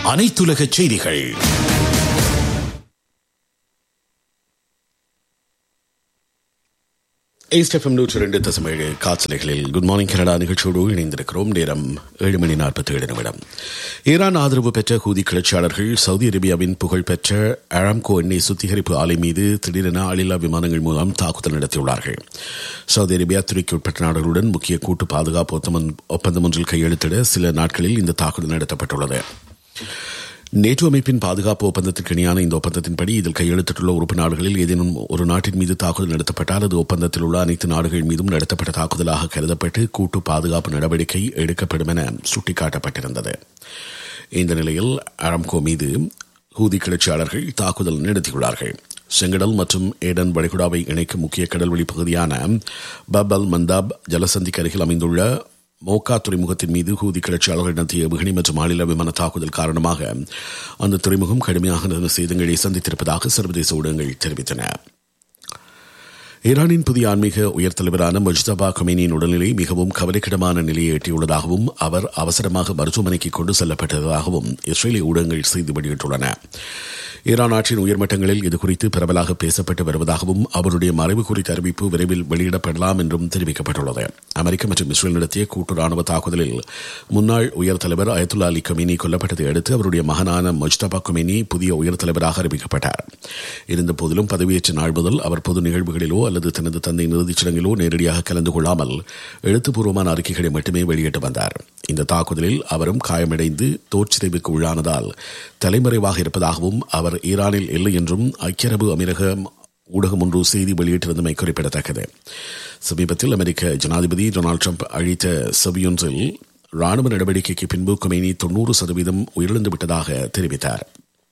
அனைத்துலக செய்திகள் எஸ்எஃப்எம் நூற்றி ரெண்டு தசம் ஏழு காட்சிலைகளில் குட் மார்னிங் கனடா நிகழ்ச்சியோடு இணைந்திருக்கிறோம் நேரம் ஏழு மணி நாற்பத்தி ஏழு நிமிடம் ஈரான் ஆதரவு பெற்ற ஹூதி கிளர்ச்சியாளர்கள் சவுதி அரேபியாவின் புகழ்பெற்ற அராம்கோ எண்ணெய் சுத்திகரிப்பு ஆலை மீது திடீரென ஆளில்லா விமானங்கள் மூலம் தாக்குதல் நடத்தியுள்ளார்கள் சவுதி அரேபியா துருக்கி உட்பட்ட நாடுகளுடன் முக்கிய கூட்டு பாதுகாப்பு ஒப்பந்தம் ஒன்றில் கையெழுத்திட சில நாட்களில் இந்த தாக்குதல் நடத்தப்பட்டுள்ளது நேட்டோ அமைப்பின் பாதுகாப்பு ஒப்பந்தத்திற்கு இணையான இந்த ஒப்பந்தத்தின்படி இதில் கையெழுத்திட்டுள்ள உறுப்பு நாடுகளில் ஏதேனும் ஒரு நாட்டின் மீது தாக்குதல் நடத்தப்பட்டால் அது ஒப்பந்தத்தில் உள்ள அனைத்து நாடுகள் மீதும் நடத்தப்பட்ட தாக்குதலாக கருதப்பட்டு கூட்டு பாதுகாப்பு நடவடிக்கை எடுக்கப்படும் என சுட்டிக்காட்டப்பட்டிருந்தது இந்த நிலையில் அராம்கோ மீது ஹூதி கிளர்ச்சியாளர்கள் தாக்குதல் நடத்தியுள்ளார்கள் செங்கடல் மற்றும் ஏடன் வளைகுடாவை இணைக்கும் முக்கிய கடல்வழி பகுதியான பப் அல் மந்தாப் ஜலசந்திக்கு அருகில் அமைந்துள்ள மோக்கா துறைமுகத்தின் மீது ஹூதி கிளர்ச்சியாளர்கள் நடத்திய விகனி மற்றும் மாநில விமான தாக்குதல் காரணமாக அந்த துறைமுகம் கடுமையாக சேதங்களை சந்தித்திருப்பதாக சர்வதேச ஊடகங்கள் தெரிவித்தன ஈரானின் புதிய ஆன்மீக உயர் தலைவரான மஜ்தபா கமேனியின் உடல்நிலை மிகவும் கவலைக்கிடமான நிலையை எட்டியுள்ளதாகவும் அவர் அவசரமாக மருத்துவமனைக்கு கொண்டு செல்லப்பட்டதாகவும் இஸ்ரேலிய ஊடகங்கள் செய்தி வெளியிட்டுள்ளன ஈரான் ஆட்சியின் உயர்மட்டங்களில் இதுகுறித்து பரவலாக பேசப்பட்டு வருவதாகவும் அவருடைய மறைவு குறித்த அறிவிப்பு விரைவில் வெளியிடப்படலாம் என்றும் தெரிவிக்கப்பட்டுள்ளது அமெரிக்க மற்றும் இஸ்ரேல் நடத்திய கூட்டு ராணுவ தாக்குதலில் முன்னாள் உயர் தலைவர் அயத்துல்லா அலி கமேனி கொல்லப்பட்டதை அடுத்து அவருடைய மகனான மஜ்தபா கமேனி புதிய உயர் தலைவராக அறிவிக்கப்பட்டார் இருந்தபோதிலும் பதவியேற்ற நாள் முதல் அவர் பொது நிகழ்வுகளிலோ அல்லது தனது தந்தையின் இறுதிச் சடங்கிலோ நேரடியாக கலந்து கொள்ளாமல் எழுத்துப்பூர்வமான அறிக்கைகளை மட்டுமே வெளியிட்டு வந்தார் இந்த தாக்குதலில் அவரும் காயமடைந்து தோற்சிதைவுக்கு உள்ளானதால் தலைமறைவாக இருப்பதாகவும் அவர் ஈரானில் இல்லை என்றும் ஐக்கிய அரபு அமீரக ஊடகம் ஒன்று செய்தி வெளியிட்டிருந்தமை குறிப்பிடத்தக்கது சமீபத்தில் அமெரிக்க ஜனாதிபதி டொனால்டு ட்ரம்ப் அழித்த செவியொன்றில் ராணுவ நடவடிக்கைக்கு பின்பு கொமேனி தொன்னூறு சதவீதம் உயிரிழந்து விட்டதாக தெரிவித்தார்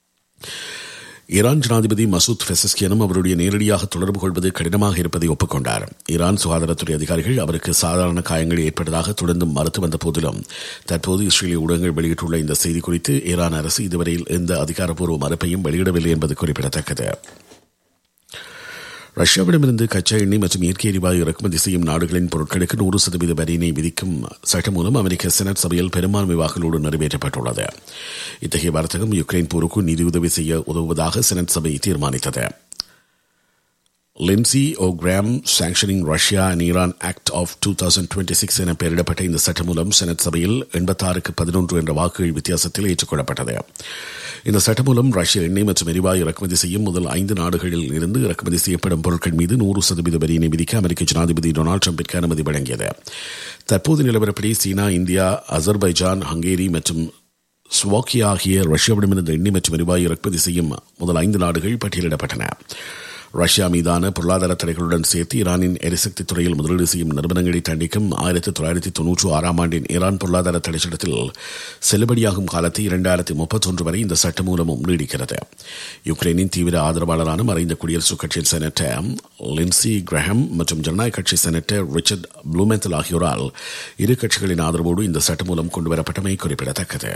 ஈரான் ஜனாதிபதி மசூத் பெசஸ்கியனும் அவருடைய நேரடியாக தொடர்பு கொள்வது கடினமாக இருப்பதை ஒப்புக்கொண்டார் ஈரான் சுகாதாரத்துறை அதிகாரிகள் அவருக்கு சாதாரண காயங்கள் ஏற்பட்டதாக தொடர்ந்து மறுத்து வந்த போதிலும் தற்போது இஸ்ரேலிய ஊடகங்கள் வெளியிட்டுள்ள இந்த செய்தி குறித்து ஈரான் அரசு இதுவரையில் எந்த அதிகாரப்பூர்வ மறுப்பையும் வெளியிடவில்லை என்பது குறிப்பிடத்தக்கது ரஷ்யாவிடமிருந்து கச்சா எண்ணெய் மற்றும் இயற்கை எரிவாயு இறக்குமதி செய்யும் நாடுகளின் பொருட்களுக்கு நூறு சதவீத வரியினை விதிக்கும் சட்டம் மூலம் அமெரிக்க செனட் சபையில் பெரும்பான்மை வாக்குகளோடு நிறைவேற்றப்பட்டுள்ளது இத்தகைய வர்த்தகம் யுக்ரைன் போருக்கு நிதியுதவி செய்ய உதவுவதாக செனட் சபை தீர்மானித்தது Lindsey O Graham sanctioning Russia and Iran Act of two thousand twenty six என பெயரிடப்பட்ட இந்த சட்டம் மூலம் செனட் சபையில் எண்பத்தாறுக்கு பதினொன்று என்ற வாக்குகள் வித்தியாசத்தில் ஏற்றுக்கொள்ளப்பட்டது இந்த சட்டம் மூலம் ரஷ்ய எண்ணெய் மற்றும் எரிவாயு இறக்குமதி செய்யும் முதல் ஐந்து நாடுகளில் இருந்து இறக்குமதி செய்யப்படும் பொருட்கள் மீது நூறு சதவீத வரியினை விதிக்க அமெரிக்க ஜனாதிபதி டொனால்டு ட்ரம்பிற்கு அனுமதி வழங்கியது தற்போது நிலவரப்படி சீனா இந்தியா அசர்பைஜான் ஹங்கேரி மற்றும் ஸ்லோக்கியா ஆகிய ரஷ்யாவிடமிருந்து எண்ணெய் மற்றும் எரிவாயு இறக்குமதி செய்யும் முதல் ஐந்து நாடுகள் பட்டியலிடப்பட்டன ரஷ்யா மீதான பொருளாதார தடைகளுடன் சேர்த்து ஈரானின் எரிசக்தி துறையில் முதலீடு செய்யும் நிறுவனங்களை தண்டிக்கும் ஆயிரத்தி தொள்ளாயிரத்தி தொன்னூற்று ஆறாம் ஆண்டின் ஈரான் பொருளாதார தடை சட்டத்தில் செல்லுபடியாகும் காலத்தை இரண்டாயிரத்தி முப்பத்தொன்று வரை இந்த சட்டம் மூலமும் நீடிக்கிறது யுக்ரைனின் தீவிர ஆதரவாளரான மறைந்த குடியரசுக் கட்சியின் செனட்டர் லின்சி கிரஹம் மற்றும் ஜனநாயக கட்சி செனட்டர் ரிச்சர்ட் ப்ளூமெந்தல் ஆகியோரால் இரு கட்சிகளின் ஆதரவோடு இந்த சட்டம் மூலம் கொண்டுவரப்பட்டமை குறிப்பிடத்தக்கது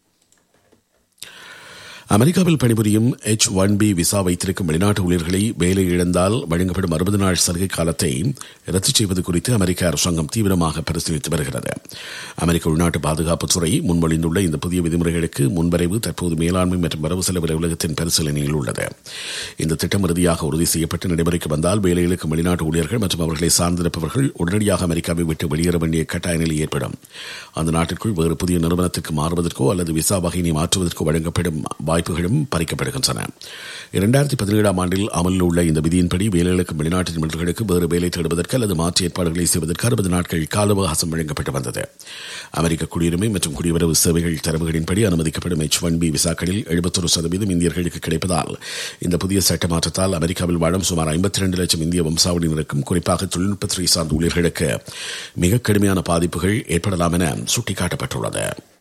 அமெரிக்காவில் பணிபுரியும் எச் ஒன் பி விசா வைத்திருக்கும் வெளிநாட்டு ஊழியர்களை வேலை இழந்தால் வழங்கப்படும் அறுபது நாள் சலுகை காலத்தை ரத்து செய்வது குறித்து அமெரிக்க அரசாங்கம் தீவிரமாக பரிசீலித்து வருகிறது அமெரிக்க உள்நாட்டு பாதுகாப்புத்துறை முன்மொழிந்துள்ள இந்த புதிய விதிமுறைகளுக்கு முன்வரைவு தற்போது மேலாண்மை மற்றும் வரவு செலவு அலுவலகத்தின் பரிசீலனையில் உள்ளது இந்த திட்டம் இறுதியாக உறுதி செய்யப்பட்டு நடைமுறைக்கு வந்தால் வேலை இழக்கும் வெளிநாட்டு ஊழியர்கள் மற்றும் அவர்களை சார்ந்திருப்பவர்கள் உடனடியாக அமெரிக்காவை விட்டு வெளியேற வேண்டிய கட்டாய நிலை ஏற்படும் அந்த நாட்டிற்குள் வேறு புதிய நிறுவனத்திற்கு மாறுவதற்கோ அல்லது விசா வகையினை மாற்றுவதற்கோ வழங்கப்படும் வாய்ப்புகளும் பறிக்கப்படுகின்றன இரண்டாயிரத்தி பதினேழாம் ஆண்டில் அமலில் உள்ள இந்த விதியின்படி வேலைகளுக்கும் வெளிநாட்டு நிபுணர்களுக்கு வேறு வேலை தேடுவதற்கு அல்லது மாற்று ஏற்பாடுகளை செய்வதற்கு அறுபது நாட்கள் கால அவகாசம் வழங்கப்பட்டு வந்தது அமெரிக்க குடியுரிமை மற்றும் குடிவரவு சேவைகள் தரவுகளின்படி அனுமதிக்கப்படும் எச் ஒன் பி விசாக்களில் எழுபத்தொரு சதவீதம் இந்தியர்களுக்கு கிடைப்பதால் இந்த புதிய சட்ட மாற்றத்தால் அமெரிக்காவில் வாழும் சுமார் ஐம்பத்தி ரெண்டு லட்சம் இந்திய வம்சாவளியினருக்கும் குறிப்பாக தொழில்நுட்பத்துறை சார்ந்த ஊழியர்களுக்கு மிக கடுமையான பாதிப்புகள் ஏற்படலாம் என சுட்டிக்காட்டப்பட்டுள்ளது